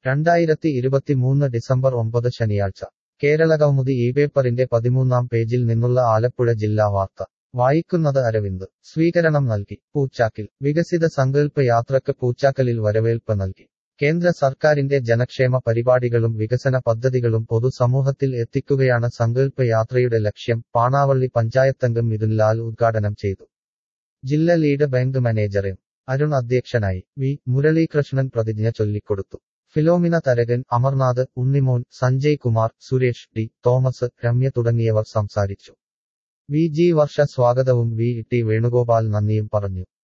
രണ്ടായിരത്തി ഇരുപത്തിമൂന്ന് ഡിസംബർ ഒമ്പത് ശനിയാഴ്ച കേരളകൗമുദി ഈ പേപ്പറിന്റെ പതിമൂന്നാം പേജിൽ നിന്നുള്ള ആലപ്പുഴ ജില്ലാ വാർത്ത വായിക്കുന്നത് അരവിന്ദ് സ്വീകരണം നൽകി പൂച്ചാക്കിൽ വികസിത സങ്കല്പ യാത്രക്ക് പൂച്ചാക്കലിൽ വരവേൽപ്പ് നൽകി കേന്ദ്ര സർക്കാരിന്റെ ജനക്ഷേമ പരിപാടികളും വികസന പദ്ധതികളും പൊതുസമൂഹത്തിൽ എത്തിക്കുകയാണ് സങ്കല്പ യാത്രയുടെ ലക്ഷ്യം പാണാവള്ളി പഞ്ചായത്തംഗം മിഥുൻ ലാൽ ഉദ്ഘാടനം ചെയ്തു ജില്ല lead bank manager M Arun അധ്യക്ഷനായി വി മുരളീകൃഷ്ണൻ പ്രതിജ്ഞ ചൊല്ലിക്കൊടുത്തു ഫിലോമിന തരകൻ അമർനാഥ് ഉണ്ണിമോൻ സഞ്ജയ് കുമാർ സുരേഷ് ഡി തോമസ് രമ്യ തുടങ്ങിയവർ സംസാരിച്ചു വി ജി വർഷ സ്വാഗതവും വി ടി വേണുഗോപാൽ നന്ദിയും പറഞ്ഞു